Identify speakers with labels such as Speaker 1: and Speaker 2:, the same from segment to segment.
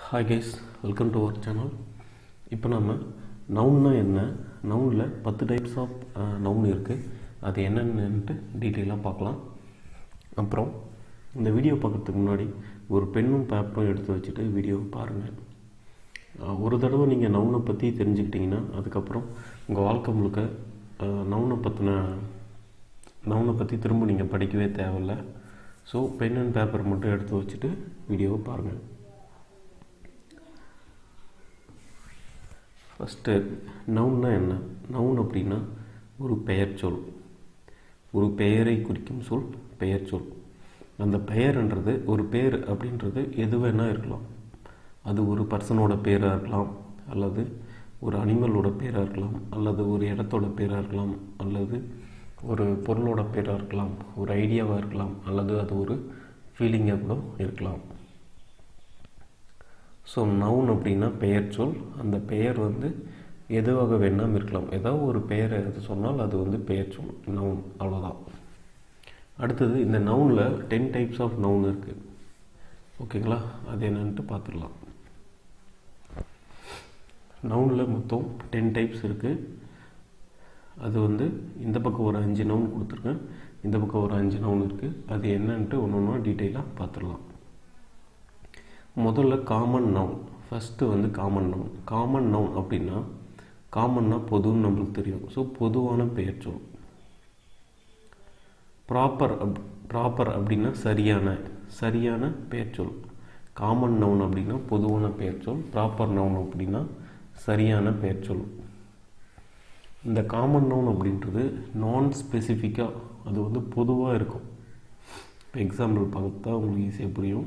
Speaker 1: hi guys welcome to our channel இப்போ நம்ம நவுன்னா என்ன நவுனில் பத்து டைப்ஸ் ஆஃப் நவுன் இருக்குது அது என்னென்னட்டு டீட்டெயிலாக பார்க்கலாம் அப்புறம் இந்த வீடியோ பார்க்குறதுக்கு முன்னாடி ஒரு பெண்ணும் பேப்பரும் எடுத்து வச்சுட்டு வீடியோ பாருங்கள் அஹ், ஒரு தடவை நீங்கள் நவுனை பற்றி தெரிஞ்சுக்கிட்டிங்கன்னா அதுக்கப்புறம் உங்கள் வாழ்க்கை முழுக்க நவுனை பற்றின நவுனை பற்றி திரும்ப நீங்கள் படிக்கவே தேவையில்ல ஸோ பென் அண்ட் பேப்பர் மட்டும் எடுத்து வச்சுட்டு வீடியோவை பாருங்கள் ஃபஸ்ட்டு நவுன்னா என்ன நவுன் அப்படின்னா ஒரு பெயர் சொல் ஒரு பெயரை குறிக்கும் சொல் பெயர் சொல் அந்த பெயர்ன்றது ஒரு பேர் அப்படின்றது எது வேணால் இருக்கலாம் அது ஒரு பர்சனோட பேராக இருக்கலாம் அல்லது ஒரு அனிமலோட பேராக இருக்கலாம் அல்லது ஒரு இடத்தோட பேராக இருக்கலாம் அல்லது ஒரு பொருளோட பேராக இருக்கலாம் ஒரு ஐடியாவாக இருக்கலாம் அல்லது அது ஒரு ஃபீலிங்காக கூட இருக்கலாம் ஸோ நவுன் அப்படின்னா பெயர் சொல் அந்த பெயர் வந்து எதுவாக வேணாலும் இருக்கலாம் ஏதாவது ஒரு பெயரை எது சொன்னால் அது வந்து பெயர் சொல் நவுன் அவ்வளோதான் அடுத்தது இந்த நவுனில் டென் டைப்ஸ் ஆஃப் நவுன் இருக்குது ஓகேங்களா அது என்னன்ட்டு பார்த்துடலாம் நவுனில் மொத்தம் டென் டைப்ஸ் இருக்குது அது வந்து இந்த பக்கம் ஒரு அஞ்சு நவுன் கொடுத்துருக்கேன் இந்த பக்கம் ஒரு அஞ்சு நவுன் இருக்குது அது என்னன்ட்டு ஒன்று ஒன்றா டீட்டெயிலாக பார்த்துடலாம் முதல்ல காமன் நவுன் ஃபஸ்ட்டு வந்து காமன் நவுன் காமன் நவுன் அப்படின்னா காமன்னா பொதுன்னு நம்மளுக்கு தெரியும் ஸோ பொதுவான பெயர் சொல் ப்ராப்பர் அப் ப்ராப்பர் அப்படின்னா சரியான சரியான பெயர் சொல் காமன் நவுன் அப்படின்னா பொதுவான பெயர் சொல் ப்ராப்பர் நவுன் அப்படின்னா சரியான பெயர் சொல் இந்த காமன் நவுன் அப்படின்றது நான் ஸ்பெசிஃபிக்காக அது வந்து பொதுவாக இருக்கும் இப்போ எக்ஸாம்பிள் பார்த்தா உங்களுக்கு ஈஸியாக புரியும்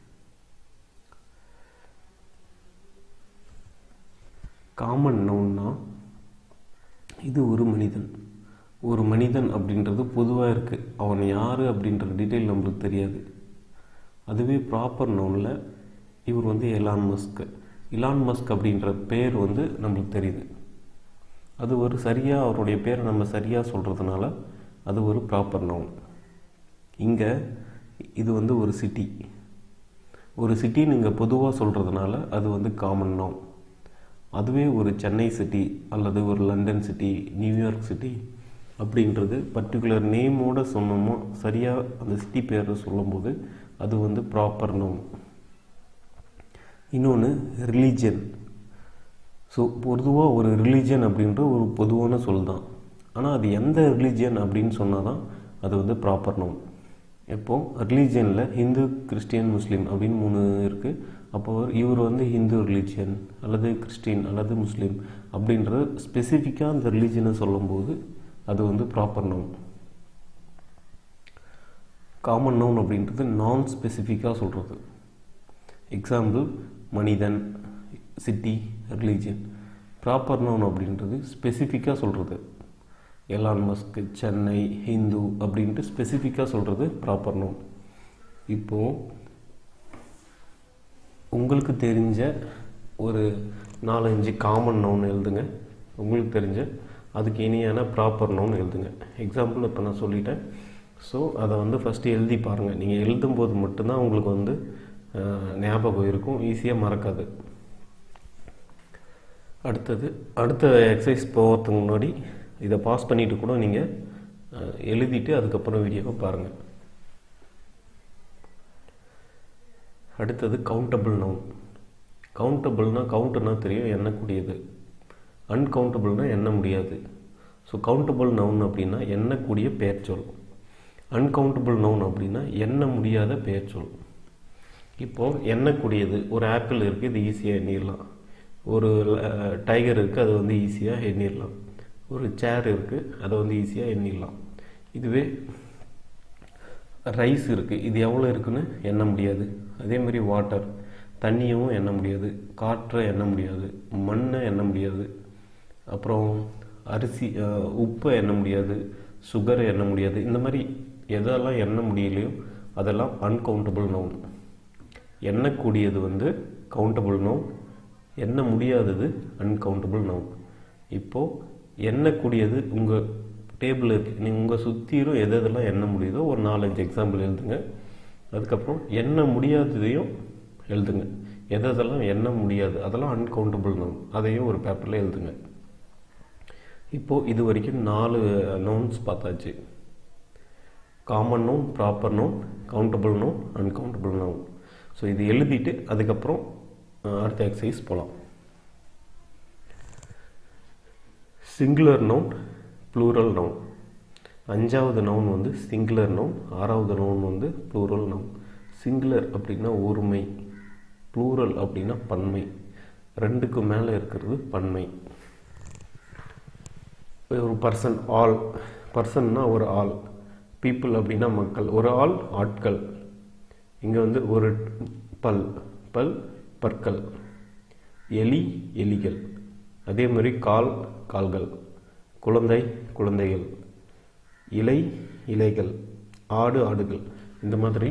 Speaker 1: காமன் நவுன்னா இது ஒரு மனிதன் ஒரு மனிதன் அப்படின்றது பொதுவாக இருக்குது அவன் யார் அப்படின்ற டீட்டெயில் நம்மளுக்கு தெரியாது அதுவே ப்ராப்பர் நவுனில் இவர் வந்து எலான் மஸ்க் இலான் மஸ்க் அப்படின்ற பேர் வந்து நம்மளுக்கு தெரியுது அது ஒரு சரியாக அவருடைய பேரை நம்ம சரியாக சொல்கிறதுனால அது ஒரு ப்ராப்பர் நவுன் இங்கே இது வந்து ஒரு சிட்டி ஒரு சிட்டி நீங்கள் பொதுவாக சொல்கிறதுனால அது வந்து காமன் நவுன் அதுவே ஒரு சென்னை சிட்டி அல்லது ஒரு லண்டன் சிட்டி நியூயார்க் சிட்டி அப்படின்றது பர்டிகுலர் நேமோட சொன்னோமோ சரியாக அந்த சிட்டி பேரை சொல்லும்போது அது வந்து ப்ராப்பர் நோம் இன்னொன்று ரிலீஜன் ஸோ பொதுவாக ஒரு ரிலீஜன் அப்படின்ற ஒரு பொதுவான சொல் தான் ஆனால் அது எந்த ரிலீஜன் அப்படின்னு சொன்னால் தான் அது வந்து ப்ராப்பர் நோம் எப்போது ரிலீஜனில் ஹிந்து கிறிஸ்டியன் முஸ்லீம் அப்படின்னு மூணு இருக்குது அப்போ இவர் வந்து ஹிந்து ரிலீஜியன் அல்லது கிறிஸ்டின் அல்லது முஸ்லீம் அப்படின்ற ஸ்பெசிஃபிக்காக அந்த ரிலீஜனை சொல்லும்போது அது வந்து ப்ராப்பர் நவுன் காமன் நவுன் அப்படின்றது நான் ஸ்பெசிஃபிக்காக சொல்கிறது எக்ஸாம்பிள் மனிதன் சிட்டி ரிலீஜியன் ப்ராப்பர் நவுன் அப்படின்றது ஸ்பெசிஃபிக்காக சொல்கிறது எலான் மஸ்க் சென்னை ஹிந்து அப்படின்ட்டு ஸ்பெசிஃபிக்காக சொல்கிறது ப்ராப்பர் நவுன் இப்போது உங்களுக்கு தெரிஞ்ச ஒரு நாலஞ்சு காமன் நவுன் எழுதுங்க உங்களுக்கு தெரிஞ்ச அதுக்கு இணையான ப்ராப்பர் நவுன் எழுதுங்க எக்ஸாம்பிள் இப்போ நான் சொல்லிட்டேன் ஸோ அதை வந்து ஃபஸ்ட்டு எழுதி பாருங்கள் நீங்கள் எழுதும்போது மட்டும்தான் உங்களுக்கு வந்து அஹ், ஞாபகம் இருக்கும் ஈஸியாக மறக்காது அடுத்தது அடுத்த எக்ஸசைஸ் போகிறதுக்கு முன்னாடி இதை பாஸ் பண்ணிவிட்டு கூட நீங்கள் எழுதிட்டு அதுக்கப்புறம் வீடியோவை பாருங்கள் அடுத்தது கவுண்டபிள் நவுன் கவுண்டபிள்னால் கவுண்ட்னா தெரியும் எண்ணக்கூடியது அன்கவுண்டபிள்னால் எண்ண முடியாது ஸோ கவுண்டபிள் நவுன் அப்படின்னா எண்ணக்கூடிய பெயர் சொல் அன்கவுண்டபிள் நவுன் அப்படின்னா எண்ண முடியாத பெயர் சொல் இப்போது எண்ணக்கூடியது ஒரு ஆப்பிள் இருக்குது இது ஈஸியாக எண்ணிடலாம் ஒரு டைகர் இருக்குது அது வந்து ஈஸியாக எண்ணிடலாம் ஒரு சேர் இருக்குது அதை வந்து ஈஸியாக எண்ணிடலாம் இதுவே ரைஸ் இருக்குது இது எவ்வளோ இருக்குன்னு எண்ண முடியாது அதே மாதிரி வாட்டர் தண்ணியும் எண்ண முடியாது காற்றை எண்ண முடியாது மண்ணை எண்ண முடியாது அப்புறம் அரிசி அஹ், உப்பை எண்ண முடியாது சுகரை எண்ண முடியாது இந்த மாதிரி எதெல்லாம் எண்ண முடியலையோ அதெல்லாம் அன்கவுண்டபிள் நவுன் எண்ணக்கூடியது வந்து கவுண்டபிள் நவுன் எண்ண முடியாதது அன்கவுண்டபிள் நவுன் இப்போது எண்ணக்கூடியது உங்கள் டேபிள் இருக்குது நீங்கள் உங்கள் சுற்றிலும் எது எதெல்லாம் எண்ண முடியுதோ ஒரு நாலஞ்சு எக்ஸாம்பிள் எழுதுங்க அதுக்கப்புறம் எண்ண முடியாததையும் எழுதுங்க எது எதெல்லாம் எண்ண முடியாது அதெல்லாம் அன்கவுண்டபிள் நவுன் அதையும் ஒரு பேப்பரில் எழுதுங்க இப்போது இது வரைக்கும் நாலு நவுன்ஸ் பார்த்தாச்சு common noun proper noun countable noun uncountable noun so இது எழுதிட்டு அதுக்கப்புறம் அஹ், அடுத்த எக்ஸசைஸ் போகலாம் சிங்குலர் நவுன் ப்ளூரல் நவுன் அஞ்சாவது நவுன் வந்து சிங்குலர் நவுன் ஆறாவது நவுன் வந்து ப்ளூரல் நவுன் சிங்குலர் அப்படின்னா ஒருமை ப்ளூரல் அப்படின்னா பன்மை ரெண்டுக்கு மேலே இருக்கிறது பன்மை ஒரு பர்சன் ஆல் பர்சன்னா ஒரு ஆள் பீப்புள் அப்படின்னா மக்கள் ஒரு ஆள் ஆட்கள் இங்கே வந்து ஒரு பல் பல் பற்கள் எலி எலிகள் அதே மாதிரி கால் கால்கள் குழந்தை குழந்தைகள் இலை இலைகள் ஆடு ஆடுகள் இந்த மாதிரி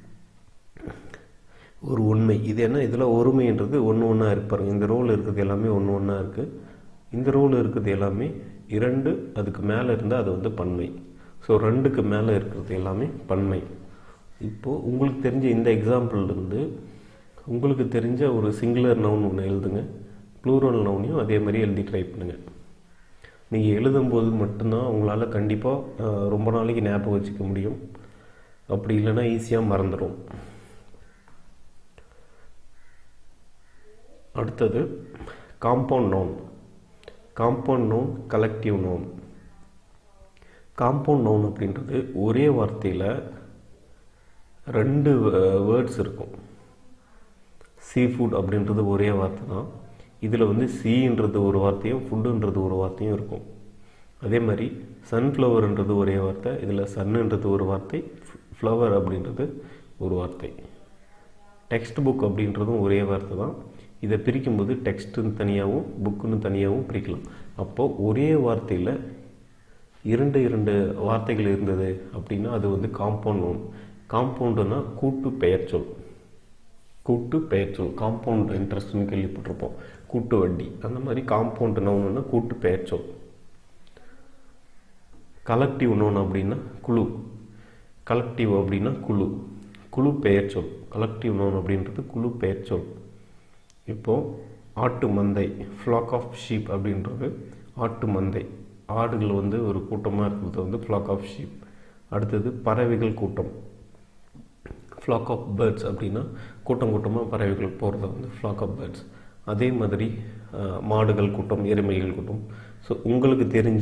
Speaker 1: ஒரு உண்மை இது என்ன இதில் ஒருமைன்றது ஒன்று ஒன்றா இருப்பாருங்க இந்த ரோல் இருக்கிறது எல்லாமே ஒன்று ஒன்றா இருக்குது இந்த ரோல் இருக்கிறது எல்லாமே இரண்டு அதுக்கு மேலே இருந்தால் அது வந்து பன்மை ஸோ ரெண்டுக்கு மேலே இருக்கிறது எல்லாமே பன்மை இப்போது உங்களுக்கு தெரிஞ்ச இந்த எக்ஸாம்பிள்லேருந்து உங்களுக்கு தெரிஞ்ச ஒரு சிங்குலர் நவுன் ஒன்று எழுதுங்க ப்ளூரல் நவுனையும் அதே மாதிரி எழுதி ட்ரை பண்ணுங்கள் நீங்கள் எழுதும்போது மட்டும்தான் உங்களால் கண்டிப்பாக ரொம்ப நாளைக்கு ஞாபகம் வச்சுக்க முடியும் அப்படி இல்லைன்னா ஈஸியாக மறந்துடும் அடுத்தது compound noun compound noun collective noun compound noun அப்படின்றது ஒரே வார்த்தையில் ரெண்டு வேர்ட்ஸ் இருக்கும் சீ ஃபுட் அப்படின்றது ஒரே வார்த்தை தான் இதில் வந்து சீன்றது ஒரு வார்த்தையும் ஃபுட்டுன்றது ஒரு வார்த்தையும் இருக்கும் அதே மாதிரி சன்ஃப்ளவர்ன்றது ஒரே வார்த்தை இதில் சன்னுன்றது ஒரு வார்த்தை ஃப்ளவர் அப்படின்றது ஒரு வார்த்தை டெக்ஸ்ட் புக் அப்படின்றதும் ஒரே வார்த்தை தான் இதை பிரிக்கும்போது டெக்ஸ்ட்டுன்னு தனியாகவும் புக்குன்னு தனியாகவும் பிரிக்கலாம் அப்போது ஒரே வார்த்தையில் இரண்டு இரண்டு வார்த்தைகள் இருந்தது அப்படின்னா அது வந்து காம்பவுண்ட் நோன் காம்பவுண்டுனா கூட்டு பெயர் சொல் கூட்டு பெயர் சொல் காம்பவுண்ட் இன்ட்ரெஸ்ட்னு கேள்விப்பட்டிருப்போம் கூட்டு வட்டி அந்த மாதிரி காம்பவுண்ட் நோனுன்னா கூட்டு பெயர் சொல் கலெக்டிவ் நோன் அப்படின்னா குழு கலெக்டிவ் அப்படின்னா குழு குழு பெயர் சொல் கலெக்டிவ் நோன் அப்படின்றது குழு பெயர் சொல் இப்போது ஆட்டு மந்தை ஃப்ளாக் ஆஃப் ஷீப் அப்படின்றது ஆட்டு மந்தை ஆடுகள் வந்து ஒரு கூட்டமாக இருக்கிறது வந்து ஃப்ளாக் ஆஃப் ஷீப் அடுத்தது பறவைகள் கூட்டம் ஃப்ளாக் ஆஃப் பேர்ட்ஸ் அப்படின்னா கூட்டம் கூட்டமாக பறவைகள் போகிறது வந்து ஃப்ளாக் ஆஃப் பேர்ட்ஸ் அதே மாதிரி அஹ், மாடுகள் கூட்டம் எருமைகள் கூட்டம் ஸோ உங்களுக்கு தெரிஞ்ச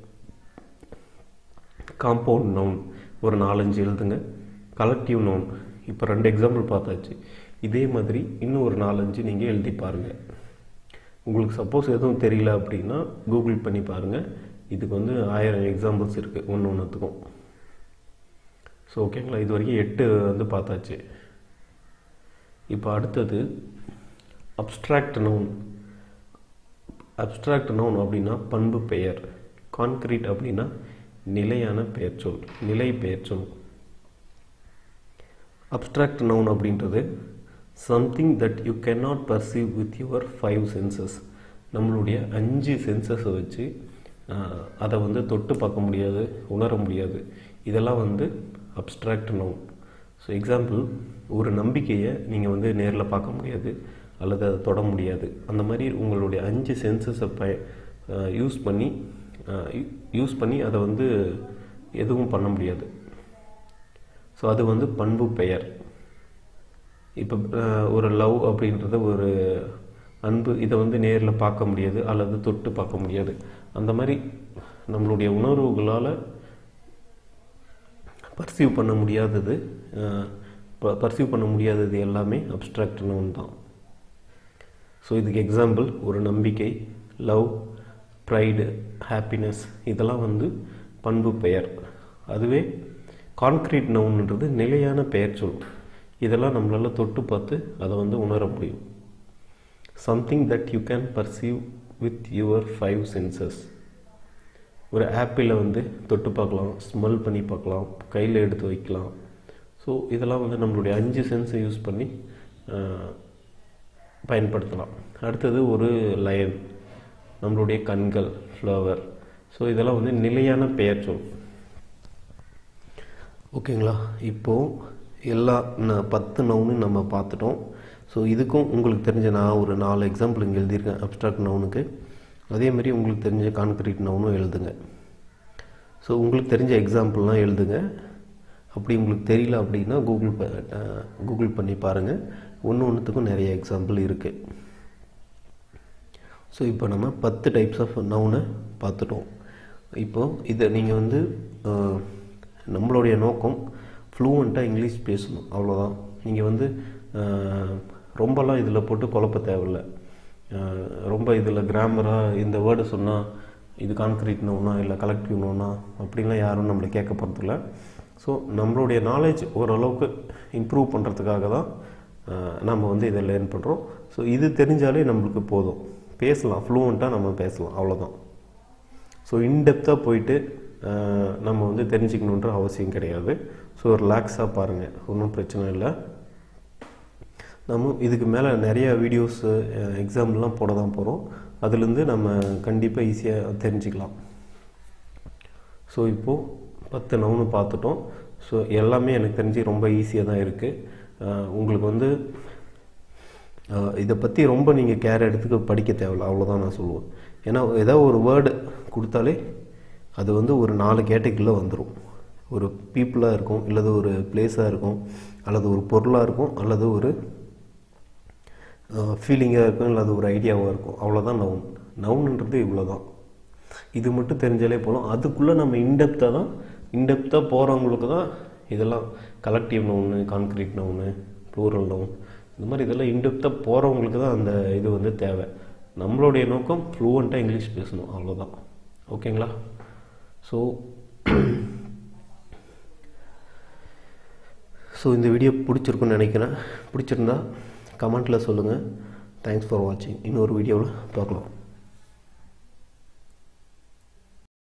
Speaker 1: காம்பவுண்ட் நவுன் ஒரு நாலஞ்சு எழுதுங்க கலெக்டிவ் நவுன் இப்போ ரெண்டு எக்ஸாம்பிள் பார்த்தாச்சு இதே மாதிரி இன்னும் ஒரு நாலஞ்சு நீங்கள் எழுதி பாருங்கள் உங்களுக்கு சப்போஸ் எதுவும் தெரியல அப்படின்னா கூகுள் பண்ணி பாருங்கள் இதுக்கு வந்து ஆயிரம் எக்ஸாம்பிள்ஸ் இருக்குது ஒன்று ஒன்றுத்துக்கும் ஸோ ஓகேங்களா இது வரைக்கும் எட்டு வந்து பார்த்தாச்சு இப்போ அடுத்தது அப்ஸ்ட்ராக்ட் நவுன் அப்ஸ்ட்ராக்ட் நவுன் அப்படின்னா பண்பு பெயர் கான்கிரீட் அப்படின்னா நிலையான பெயர் சொல் நிலை பெயர் சொல் அப்ஸ்ட்ராக்ட் நவுன் அப்படின்றது something that you cannot perceive with your five senses நம்மளுடைய அஞ்சு சென்சஸை வச்சு ஆஹ், அதை வந்து தொட்டு பார்க்க முடியாது உணர முடியாது இதெல்லாம் வந்து அப்ஸ்ட்ராக்ட் நவுன் ஸோ எக்ஸாம்பிள் ஒரு நம்பிக்கையை நீங்கள் வந்து நேரில் பார்க்க முடியாது அல்லது அதை தொட முடியாது அந்த மாதிரி உங்களுடைய அஞ்சு சென்சஸை ப யூஸ் பண்ணி யூஸ் பண்ணி அதை வந்து எதுவும் பண்ண முடியாது ஸோ அது வந்து பண்பு பெயர் இப்போ ஒரு லவ் அப்படின்றத ஒரு அன்பு இதை வந்து நேரில் பார்க்க முடியாது அல்லது தொட்டு பார்க்க முடியாது அந்த மாதிரி நம்மளுடைய உணர்வுகளால் பர்சீவ் பண்ண முடியாதது பர்சீவ் பண்ண முடியாதது எல்லாமே அப்ட்ராக்ட் நோன் தான் ஸோ இதுக்கு எக்ஸாம்பிள் ஒரு நம்பிக்கை லவ் ப்ரைடு ஹாப்பினஸ் இதெல்லாம் வந்து பண்பு பெயர் அதுவே கான்க்ரீட் நவுன்ன்றது நிலையான பெயர் சொல் இதெல்லாம் நம்மளால் தொட்டு பார்த்து அதை வந்து உணர முடியும் something that you can perceive with your five senses ஒரு ஆப்பிளை வந்து தொட்டு பார்க்கலாம் ஸ்மெல் பண்ணி பார்க்கலாம் கையில் எடுத்து வைக்கலாம் ஸோ இதெல்லாம் வந்து நம்மளுடைய அஞ்சு சென்ஸை யூஸ் பண்ணி ஆஹ், பயன்படுத்தலாம் அடுத்தது ஒரு லயன் நம்மளுடைய கண்கள் ஃப்ளவர் ஸோ இதெல்லாம் வந்து நிலையான பெயர் சொல் ஓகேங்களா இப்போது எல்லா ந- பத்து நவுன்னு நம்ம பார்த்துட்டோம் ஸோ இதுக்கும் உங்களுக்கு தெரிஞ்ச நான் ஒரு நாலு எக்ஸாம்பிள் இங்கே எழுதியிருக்கேன் அப்ட்ராக்ட் நவுனுக்கு அதே மாதிரி உங்களுக்கு தெரிஞ்ச கான்க்ரீட் நவுனும் எழுதுங்க ஸோ உங்களுக்கு தெரிஞ்ச எக்ஸாம்பிள்லாம் எழுதுங்க அப்படி உங்களுக்கு தெரியல அப்படின்னா கூகுள் ப கூகுள் பண்ணி பாருங்கள் ஒன்று ஒன்றுத்துக்கும் நிறைய எக்ஸாம்பிள் இருக்குது ஸோ இப்போ நம்ம பத்து டைப்ஸ் ஆஃப் நவுனை பார்த்துட்டோம் இப்போது இதை நீங்கள் வந்து அஹ், நம்மளுடைய நோக்கம் ஃப்ளூவெண்ட்டாக இங்கிலீஷ் பேசணும் அவ்வளோதான் நீங்கள் வந்து அஹ், ரொம்பலாம் இதில் போட்டு குழப்ப தேவையில்ல அஹ், ரொம்ப இதில் கிராமராக இந்த வேர்டு சொன்னால் இது கான்க்ரீட் நோனா இல்லை கலெக்டிவ் நோனா அப்படின்லாம் யாரும் நம்மளை கேட்க போகிறதில்ல ஸோ நம்மளுடைய நாலேஜ் ஓரளவுக்கு இம்ப்ரூவ் பண்ணுறதுக்காக தான் அஹ், நம்ம வந்து இதை லேர்ன் பண்ணுறோம் ஸோ இது தெரிஞ்சாலே நம்மளுக்கு போதும் பேசலாம் ஃப்ளூவெண்ட்டாக நம்ம பேசலாம் அவ்வளோதான் ஸோ இன்டெப்த்தாக போயிட்டு அஹ், நம்ம வந்து தெரிஞ்சுக்கணுன்ற அவசியம் கிடையாது ஸோ ரிலாக்ஸாக பாருங்கள் ஒன்றும் பிரச்சனை இல்லை நம்ம இதுக்கு மேலே நிறைய வீடியோஸு எக்ஸாம்லாம் போட தான் போகிறோம் அதுலேருந்து நம்ம கண்டிப்பாக ஈஸியாக தெரிஞ்சுக்கலாம் ஸோ இப்போது பத்து நவுனு பார்த்துட்டோம் ஸோ எல்லாமே எனக்கு தெரிஞ்சு ரொம்ப ஈஸியாக தான் இருக்குது உங்களுக்கு வந்து அஹ், இதை பற்றி ரொம்ப நீங்கள் கேர் எடுத்துக்க படிக்க தேவையில்ல அவ்வளோதான் நான் சொல்லுவேன் ஏன்னா ஏதாவது ஒரு வேர்டு கொடுத்தாலே அது வந்து ஒரு நாலு கேட்டகரியில் வந்துடும் ஒரு பீப்புளாக இருக்கும் இல்லது ஒரு பிளேஸாக இருக்கும் அல்லது ஒரு பொருளாக இருக்கும் அல்லது ஒரு ஃபீலிங்காக இருக்கும் இல்லை அது ஒரு ஐடியாவாக இருக்கும் அவ்வளோதான் நவுன் நவுன்ன்றது இவ்வளோ தான் இது மட்டும் தெரிஞ்சாலே போதும் அதுக்குள்ளே நம்ம இன்டெப்த்தாக தான் இன்டெப்த்தாக போகிறவங்களுக்கு தான் இதெல்லாம் collective noun concrete noun plural noun இந்த மாதிரி இதெல்லாம் இன்டெப்த்தாக போகிறவங்களுக்கு தான் அந்த இது வந்து தேவை நம்மளுடைய நோக்கம் ஃப்ளூவெண்ட்டாக இங்கிலீஷ் பேசணும் அவ்வளோதான் ஓகேங்களா ஸோ ஸோ இந்த வீடியோ பிடிச்சிருக்குன்னு நினைக்கிறேன் பிடிச்சிருந்தா கமெண்ட்டில் சொல்லுங்கள் தேங்க்ஸ் ஃபார் வாட்சிங் இன்னொரு வீடியோவில் பார்க்கலாம்